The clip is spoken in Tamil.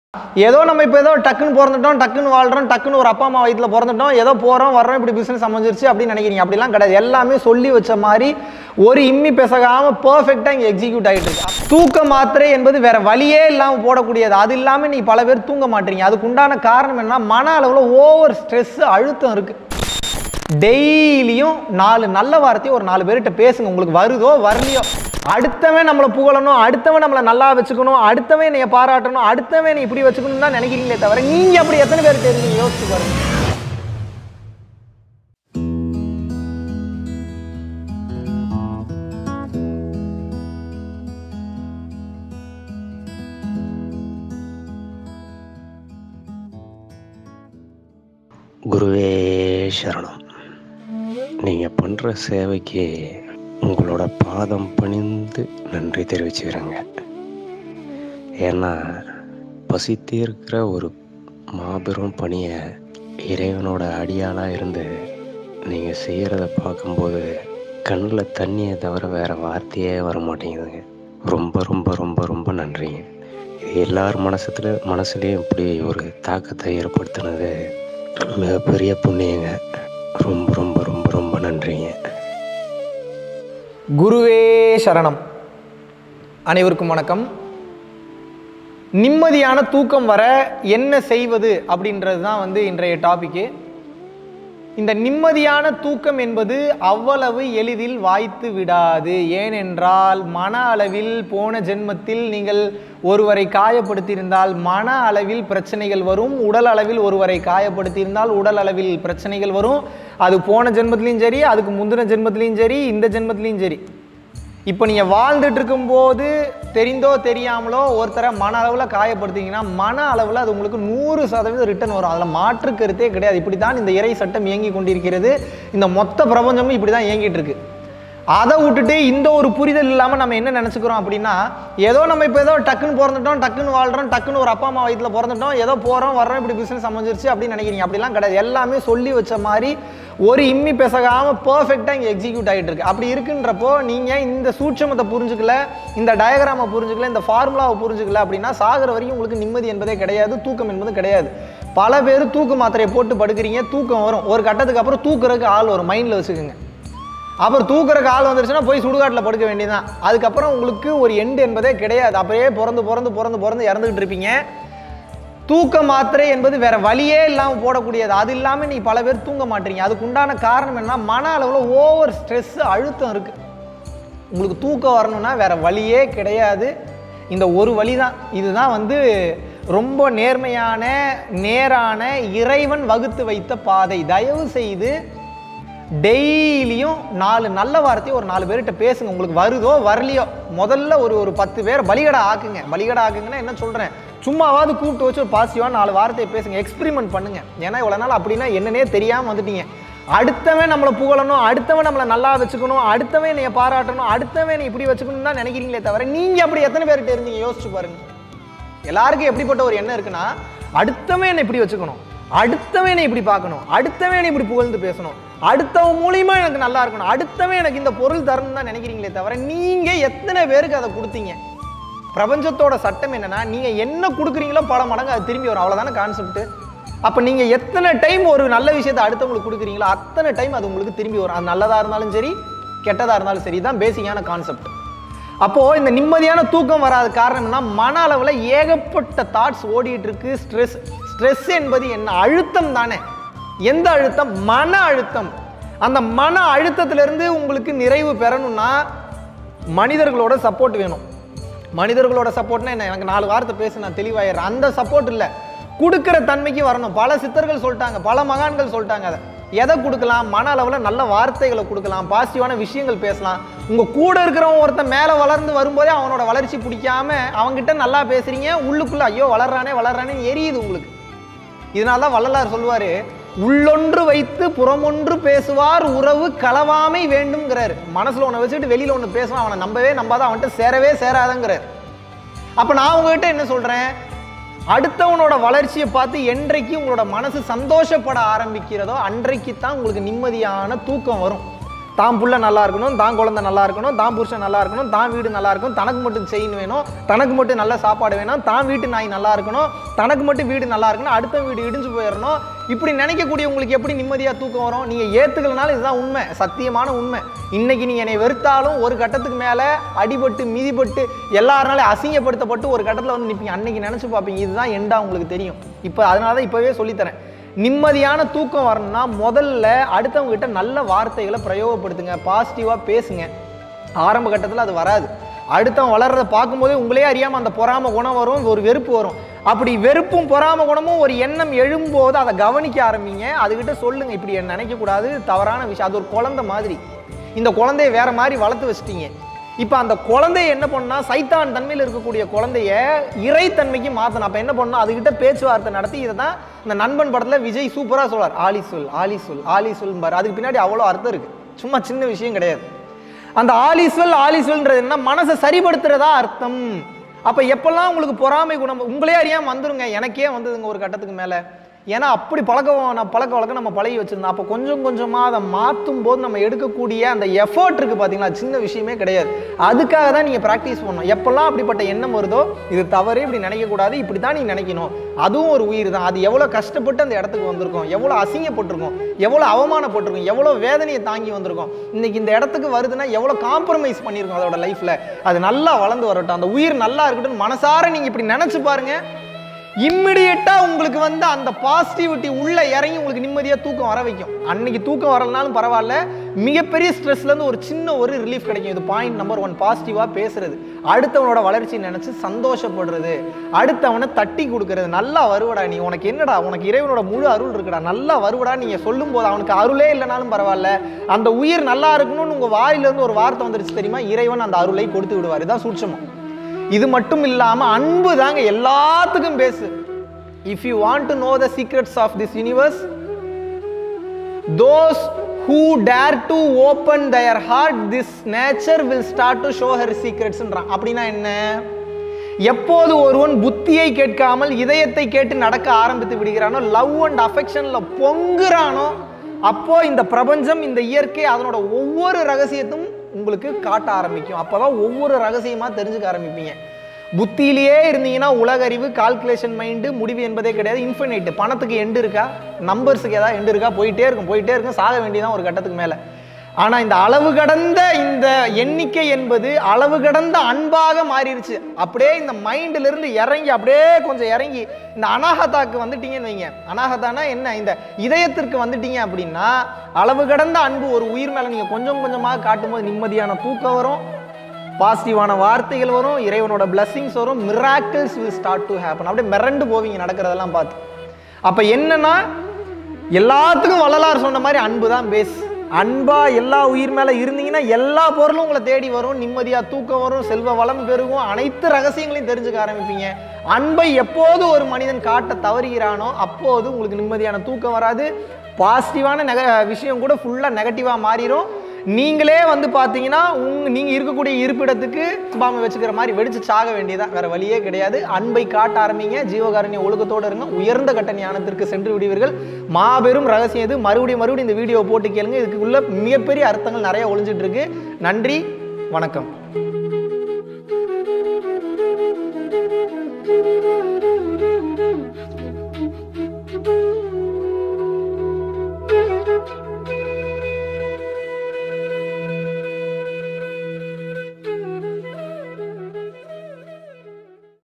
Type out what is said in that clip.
ஏதோ நம்ம இப்போ ஏதோ டக்குன்னு பிறந்துட்டோம் டக்குன்னு வாழ்றோம் டக்குன்னு ஒரு அப்பா அம்மா வயித்துல பிறந்துட்டோம் ஏதோ போகிறோம் வர்றோம் இப்படி பிஸ்னஸ் அமைஞ்சிருச்சு அப்படின்னு நினைக்கிறீங்க அப்படிலாம் கிடையாது எல்லாமே சொல்லி வச்ச மாதிரி ஒரு இம்மி பெசகாம பர்ஃபெக்டாக இங்கே எக்ஸிக்யூட் ஆகிட்டு இருக்கு தூக்க மாத்திரை என்பது வேற வழியே இல்லாமல் போடக்கூடியது அது இல்லாமல் நீ பல பேர் தூங்க மாட்டீங்க அதுக்கு உண்டான காரணம் என்ன மன அளவில் ஓவர் ஸ்ட்ரெஸ் அழுத்தம் இருக்குது டெய்லியும் நாலு நல்ல வார்த்தையை ஒரு நாலு பேர்கிட்ட பேசுங்க உங்களுக்கு வருதோ வரலையோ அடுத்தவன் நம்மளை புகழணும் அடுத்தவன் நம்மளை நல்லா வச்சுக்கணும் அடுத்தவன் என்னைய பாராட்டணும் அடுத்தவன் நீ இப்படி வச்சுக்கணும் தான் நினைக்கிறீங்களே தவிர நீங்க அப்படி எத்தனை பேர் தெரிஞ்சு யோசிச்சு பாருங்க குருவே சரணம் நீங்கள் பண்ணுற சேவைக்கு உங்களோட பாதம் பணிந்து நன்றி தெரிவிச்சுக்கிறேங்க ஏன்னா பசி தீர்க்கிற ஒரு மாபெரும் பணியை இறைவனோட அடியாளாக இருந்து நீங்கள் செய்கிறத பார்க்கும்போது கண்ணில் தண்ணியை தவிர வேறு வார்த்தையே வர மாட்டேங்குதுங்க ரொம்ப ரொம்ப ரொம்ப ரொம்ப நன்றிங்க இது எல்லார் மனசுல மனசுலேயும் இப்படி ஒரு தாக்கத்தை ஏற்படுத்தினது மிகப்பெரிய புண்ணியங்க ரொம்ப ரொம்ப ரொம்ப ரொம்ப நன்றிங்க குருவே சரணம் அனைவருக்கும் வணக்கம் நிம்மதியான தூக்கம் வர என்ன செய்வது அப்படின்றது தான் வந்து இன்றைய டாபிக்கு இந்த நிம்மதியான தூக்கம் என்பது அவ்வளவு எளிதில் வாய்த்து விடாது ஏனென்றால் மன அளவில் போன ஜென்மத்தில் நீங்கள் ஒருவரை காயப்படுத்தியிருந்தால் மன அளவில் பிரச்சனைகள் வரும் உடல் அளவில் ஒருவரை காயப்படுத்தியிருந்தால் உடல் அளவில் பிரச்சனைகள் வரும் அது போன ஜென்மத்திலையும் சரி அதுக்கு முந்தின ஜென்மத்திலையும் சரி இந்த ஜென்மத்திலையும் சரி இப்போ நீங்கள் வாழ்ந்துட்டு இருக்கும்போது தெரிந்தோ தெரியாமலோ ஒருத்தரை மன அளவில் காயப்படுத்திங்கன்னா மன அளவில் அது உங்களுக்கு நூறு சதவீதம் ரிட்டர்ன் வரும் அதில் மாற்று கருத்தே கிடையாது இப்படி தான் இந்த இறை சட்டம் இயங்கி கொண்டிருக்கிறது இந்த மொத்த பிரபஞ்சமும் இப்படி தான் இயங்கிட்டு இருக்கு அதை விட்டுட்டு இந்த ஒரு புரிதல் இல்லாமல் நம்ம என்ன நினச்சிக்கிறோம் அப்படின்னா ஏதோ நம்ம இப்போ ஏதோ டக்குன்னு பிறந்துட்டோம் டக்குன்னு வாழ்றோம் டக்குன்னு ஒரு அப்பா அம்மா வயித்துல பிறந்துட்டோம் ஏதோ போகிறோம் வர்றோம் இப்படி பிஸ்னஸ் அமைஞ்சிருச்சு அப்படின்னு நினைக்கிறீங்க அப்படிலாம் கிடையாது எல்லாமே சொல்லி வச்ச மாதிரி ஒரு இம்மி பெசகாம பர்ஃபெக்டாக இங்கே எக்ஸிக்யூட் ஆகிட்டு இருக்கு அப்படி இருக்குன்றப்போ நீங்கள் இந்த சூட்சமத்தை புரிஞ்சுக்கல இந்த டயக்ராமை புரிஞ்சுக்கல இந்த ஃபார்முலாவை புரிஞ்சுக்கல அப்படின்னா சாகிற வரைக்கும் உங்களுக்கு நிம்மதி என்பதே கிடையாது தூக்கம் என்பது கிடையாது பல பேர் தூக்க மாத்திரையை போட்டு படுக்கிறீங்க தூக்கம் வரும் ஒரு கட்டத்துக்கு அப்புறம் தூக்குறதுக்கு ஆள் வரும் மைண்டில் வச்சுக்கோங்க அப்புறம் தூக்குறக்கு ஆள் வந்துருச்சுன்னா போய் சுடுகாட்டில் படுக்க வேண்டியதுதான் அதுக்கப்புறம் உங்களுக்கு ஒரு எண்டு என்பதே கிடையாது அப்படியே பிறந்து பிறந்து பிறந்து பிறந்து இறந்துக்கிட்டு இருப்பீங்க தூக்க மாத்திரை என்பது வேற வழியே இல்லாமல் போடக்கூடியது அது இல்லாமல் நீ பல பேர் தூங்க மாட்டீங்க அதுக்கு உண்டான காரணம் என்ன மன அளவில் ஓவர் ஸ்ட்ரெஸ் அழுத்தம் இருக்கு உங்களுக்கு தூக்கம் வரணும்னா வேற வழியே கிடையாது இந்த ஒரு வழி தான் இதுதான் வந்து ரொம்ப நேர்மையான நேரான இறைவன் வகுத்து வைத்த பாதை தயவு செய்து டெய்லியும் நாலு நல்ல வார்த்தையை ஒரு நாலு பேர்கிட்ட பேசுங்க உங்களுக்கு வருதோ வரலையோ முதல்ல ஒரு ஒரு பத்து பேர் பலிகடை ஆக்குங்க பலிகடை ஆக்குங்கன்னா என்ன சொல்கிறேன் சும்மாவாவது கூப்பிட்டு வச்சு ஒரு பாசிட்டிவாக நாலு வார்த்தையை பேசுங்க எக்ஸ்பிரிமெண்ட் பண்ணுங்க ஏன்னா இவ்வளோ நாள் அப்படின்னா என்னன்னே தெரியாமல் வந்துட்டீங்க அடுத்தவன் நம்மளை புகழணும் அடுத்தவன் நம்மளை நல்லா வச்சுக்கணும் அடுத்தவன் என்னைய பாராட்டணும் அடுத்தவன் நீ இப்படி வச்சுக்கணும் தான் நினைக்கிறீங்களே தவிர நீங்கள் அப்படி எத்தனை பேர்கிட்ட இருந்தீங்க யோசிச்சு பாருங்க எல்லாருக்கும் எப்படிப்பட்ட ஒரு எண்ணம் இருக்குன்னா அடுத்தவன் என்னை இப்படி வச்சுக்கணும் அடுத்தவன் என்னை இப்படி பார்க்கணும் அடுத்தவன் என்னை இப்படி புகழ்ந்து பேசணும் அடுத்தவன் மூலியமா எனக்கு நல்லா இருக்கணும் அடுத்தவன் எனக்கு இந்த பொருள் தரணும் தான் நினைக்கிறீங்களே தவிர நீங்க எத்தனை பேருக்கு அதை கொடுத்தீங்க பிரபஞ்சத்தோட சட்டம் என்னன்னா நீங்க என்ன கொடுக்குறீங்களோ பல மடங்கு அது திரும்பி வரும் அவ்வளவுதானே கான்செப்ட் அப்ப நீங்க எத்தனை டைம் ஒரு நல்ல விஷயத்தை அடுத்தவங்களுக்கு கொடுக்குறீங்களோ அத்தனை டைம் அது உங்களுக்கு திரும்பி வரும் அது நல்லதா இருந்தாலும் சரி கெட்டதா இருந்தாலும் சரி தான் பேசிக்கான கான்செப்ட் அப்போ இந்த நிம்மதியான தூக்கம் வராத காரணம்னா மன அளவில் ஏகப்பட்ட தாட்ஸ் ஓடிட்டு இருக்கு ஸ்ட்ரெஸ் ஸ்ட்ரெஸ் என்பது என்ன அழுத்தம் தானே எந்த அழுத்தம் மன அழுத்தம் அந்த மன அழுத்தத்திலிருந்து உங்களுக்கு நிறைவு பெறணும்னா மனிதர்களோட சப்போர்ட் வேணும் மனிதர்களோட சப்போர்ட்னா என்ன எனக்கு நாலு வார்த்தை பேச நான் தெளிவாயிடுறேன் அந்த சப்போர்ட் இல்லை கொடுக்குற தன்மைக்கு வரணும் பல சித்தர்கள் சொல்லிட்டாங்க பல மகான்கள் சொல்லிட்டாங்க அதை எதை கொடுக்கலாம் மன அளவில் நல்ல வார்த்தைகளை கொடுக்கலாம் பாசிட்டிவான விஷயங்கள் பேசலாம் உங்கள் கூட இருக்கிறவன் ஒருத்தன் மேலே வளர்ந்து வரும்போதே அவனோட வளர்ச்சி பிடிக்காம அவன்கிட்ட நல்லா பேசுறீங்க உள்ளுக்குள்ள ஐயோ வளர்றானே வளர்றானே எரியுது உங்களுக்கு இதனால தான் வள்ளலார் சொல்லுவாரு உள்ளொன்று வைத்து புறமொன்று பேசுவார் உறவு களவாமை வேண்டும்ங்கிறாரு மனசுல ஒன்று வச்சுட்டு வெளியில ஒன்று பேசுவான் அவனை நம்பவே நம்பாத அவன்கிட்ட சேரவே சேராதங்கிறார் அப்ப நான் உங்ககிட்ட என்ன சொல்றேன் அடுத்தவனோட வளர்ச்சியை பார்த்து என்றைக்கு உங்களோட மனசு சந்தோஷப்பட ஆரம்பிக்கிறதோ அன்றைக்கு தான் உங்களுக்கு நிம்மதியான தூக்கம் வரும் தான் புள்ள நல்லா இருக்கணும் தான் குழந்தை நல்லா இருக்கணும் தான் புருஷன் நல்லா இருக்கணும் தான் வீடு நல்லா இருக்கணும் தனக்கு மட்டும் செயின் வேணும் தனக்கு மட்டும் நல்ல சாப்பாடு வேணும் தான் வீட்டு நாய் நல்லா இருக்கணும் தனக்கு மட்டும் வீடு நல்லா இருக்கணும் அடுத்த வீடு இடிஞ்சு போயிடணும் இப்படி நினைக்கக்கூடிய உங்களுக்கு எப்படி நிம்மதியாக தூக்கம் வரும் நீங்கள் ஏற்றுக்கலனாலும் இதுதான் உண்மை சத்தியமான உண்மை இன்னைக்கு நீங்கள் என்னை வெறுத்தாலும் ஒரு கட்டத்துக்கு மேலே அடிபட்டு மிதிப்பட்டு எல்லாருனாலும் அசிங்கப்படுத்தப்பட்டு ஒரு கட்டத்தில் வந்து நிற்பீங்க அன்னைக்கு நினச்சி பார்ப்பீங்க இதுதான் எண்டா உங்களுக்கு தெரியும் இப்போ அதனால தான் இப்போவே சொல்லித்தரேன் நிம்மதியான தூக்கம் வரணும்னா முதல்ல அடுத்தவங்க கிட்ட நல்ல வார்த்தைகளை பிரயோகப்படுத்துங்க பாசிட்டிவாக பேசுங்க ஆரம்ப கட்டத்தில் அது வராது அடுத்தவன் வளர்றதை பார்க்கும்போதே உங்களே அறியாமல் அந்த பொறாம குணம் வரும் ஒரு வெறுப்பு வரும் அப்படி வெறுப்பும் பொறாம குணமும் ஒரு எண்ணம் எழும்போது அதை கவனிக்க ஆரம்பிங்க அதுகிட்ட சொல்லுங்க இப்படி என்ன நினைக்கக்கூடாது தவறான விஷயம் அது ஒரு குழந்தை மாதிரி இந்த குழந்தைய வேற மாதிரி வளர்த்து வச்சிட்டீங்க இப்போ அந்த குழந்தைய என்ன பண்ணா சைத்தான் தன்மையில் இருக்கக்கூடிய குழந்தைய இறைத்தன்மைக்கு மாற்றணும் அப்போ என்ன பண்ணணும் அதுகிட்ட பேச்சுவார்த்தை நடத்தி இதை தான் இந்த நண்பன் படத்தில் விஜய் சூப்பராக சொல்றார் ஆலி சொல் ஆலி சொல் ஆலி சொல் பாரு அதுக்கு பின்னாடி அவ்வளோ அர்த்தம் இருக்கு சும்மா சின்ன விஷயம் கிடையாது அந்த ஆலிஸ்வல் ஆலிஸ்வல்ன்றது என்ன மனசை சரிப்படுத்துறதா அர்த்தம் அப்ப எப்பெல்லாம் உங்களுக்கு பொறாமை குணம் உங்களே அறியாம வந்துருங்க எனக்கே வந்ததுங்க ஒரு கட்டத்துக்கு மேல ஏன்னா அப்படி பழக்கம் நான் பழக்க வழக்கம் நம்ம பழகி வச்சிருந்தோம் அப்போ கொஞ்சம் கொஞ்சமா அதை மாற்றும் போது நம்ம எடுக்கக்கூடிய அந்த எஃபர்ட் இருக்கு பாத்தீங்களா அது சின்ன விஷயமே கிடையாது அதுக்காக தான் நீங்க ப்ராக்டிஸ் பண்ணணும் எப்பெல்லாம் அப்படிப்பட்ட எண்ணம் வருதோ இது தவறு இப்படி நினைக்கக்கூடாது இப்படி தான் நீ நினைக்கணும் அதுவும் ஒரு உயிர் தான் அது எவ்வளோ கஷ்டப்பட்டு அந்த இடத்துக்கு வந்திருக்கோம் எவ்வளோ அசிங்கப்பட்டிருக்கோம் எவ்வளோ அவமானப்பட்டிருக்கோம் எவ்வளோ வேதனையை தாங்கி வந்திருக்கோம் இன்னைக்கு இந்த இடத்துக்கு வருதுன்னா எவ்வளோ காம்ப்ரமைஸ் பண்ணியிருக்கோம் அதோட லைஃப்ல அது நல்லா வளர்ந்து வரட்டும் அந்த உயிர் நல்லா இருக்கட்டும் மனசார நீங்க இப்படி நினைச்சு பாருங்க இம்மிடியட்டா உங்களுக்கு வந்து அந்த பாசிட்டிவிட்டி உள்ள இறங்கி உங்களுக்கு நிம்மதியா தூக்கம் வர வைக்கும் அன்னைக்கு தூக்கம் வரலனாலும் பரவாயில்ல மிகப்பெரிய ஸ்ட்ரெஸ்ல இருந்து ஒரு சின்ன ஒரு ரிலீஃப் கிடைக்கும் இது பாயிண்ட் நம்பர் ஒன் பாசிட்டிவா பேசுறது அடுத்தவனோட வளர்ச்சி நினைச்சு சந்தோஷப்படுறது அடுத்தவனை தட்டி கொடுக்கறது நல்லா வருவடா நீ உனக்கு என்னடா உனக்கு இறைவனோட முழு அருள் இருக்குடா நல்லா வருவடா நீங்க சொல்லும் போது அவனுக்கு அருளே இல்லைனாலும் பரவாயில்ல அந்த உயிர் நல்லா இருக்கணும்னு உங்க வாயில இருந்து ஒரு வார்த்தை வந்துருச்சு தெரியுமா இறைவன் அந்த அருளை கொடுத்து விடுவார் இதான் சூட்சமம் இது மட்டும் இல்லாம அன்பு தாங்க எல்லாத்துக்கும் பேசு if you want to know the secrets of this universe those who dare to open their heart this nature will start to show her சீக்ரெட்ஸ்ன்றான் அப்படின்னா என்ன எப்போது ஒருவன் புத்தியை கேட்காமல் இதயத்தை கேட்டு நடக்க ஆரம்பித்து விடுகிறானோ லவ் அண்ட் அஃபெக்ஷன்ல பொங்குறானோ அப்போ இந்த பிரபஞ்சம் இந்த இயற்கை அதனோட ஒவ்வொரு ரகசியத்தும் உங்களுக்கு காட்ட ஆரம்பிக்கும் அப்பதான் ஒவ்வொரு ரகசியமா தெரிஞ்சுக்க ஆரம்பிப்பீங்க புத்தியிலேயே இருந்தீங்கன்னா உலகறிவு கால்குலேஷன் மைண்டு முடிவு என்பதே கிடையாது இன்ஃபினைட் பணத்துக்கு எண்டு இருக்கா நம்பர்ஸுக்கு ஏதாவது எண்டு இருக்கா போயிட்டே இருக்கும் போயிட்டே இருக்கும் சாக வேண்டியதான் ஒரு கட்டத்துக்கு மேலே ஆனால் இந்த அளவு கடந்த இந்த எண்ணிக்கை என்பது அளவு கடந்த அன்பாக மாறிடுச்சு அப்படியே இந்த மைண்ட்ல இருந்து இறங்கி அப்படியே கொஞ்சம் இறங்கி இந்த அனாகதாக்கு வந்துட்டீங்கன்னு வைங்க அனாகதானா என்ன இந்த இதயத்திற்கு வந்துட்டீங்க அப்படின்னா அளவு கடந்த அன்பு ஒரு உயிர் மேலே நீங்கள் கொஞ்சம் கொஞ்சமாக காட்டும்போது நிம்மதியான தூக்கம் வரும் பாசிட்டிவான வார்த்தைகள் வரும் இறைவனோட blessings வரும் miracles will start to happen அப்படியே மிரண்டு போவீங்க நடக்கிறதெல்லாம் பார்த்து அப்போ என்னன்னா எல்லாத்துக்கும் வள்ளலார் சொன்ன மாதிரி அன்பு தான் பேஸ் அன்பா எல்லா உயிர் மேல இருந்தீங்கன்னா எல்லா பொருளும் உங்களை தேடி வரும் நிம்மதியா தூக்கம் வரும் செல்வ வளம் பெருகும் அனைத்து ரகசியங்களையும் தெரிஞ்சுக்க ஆரம்பிப்பீங்க அன்பை எப்போது ஒரு மனிதன் காட்ட தவறுகிறானோ அப்போது உங்களுக்கு நிம்மதியான தூக்கம் வராது பாசிட்டிவான நெக விஷயம் கூட ஃபுல்லாக நெகட்டிவாக மாறிடும் நீங்களே வந்து பார்த்தீங்கன்னா உங்க நீங்கள் இருக்கக்கூடிய இருப்பிடத்துக்கு பாம்பு வச்சுக்கிற மாதிரி வெடிச்சு சாக வேண்டியதான் வேற வழியே கிடையாது அன்பை காட்ட ஆரம்பிங்க ஜீவகாரண்ய ஒழுக்கத்தோடு இருங்க உயர்ந்த கட்ட ஞானத்திற்கு சென்று விடுவீர்கள் மாபெரும் ரகசியம் இது மறுபடியும் மறுபடியும் இந்த வீடியோ போட்டு கேளுங்க இதுக்கு உள்ள மிகப்பெரிய அர்த்தங்கள் நிறைய ஒளிஞ்சிட்டு இருக்கு நன்றி வணக்கம்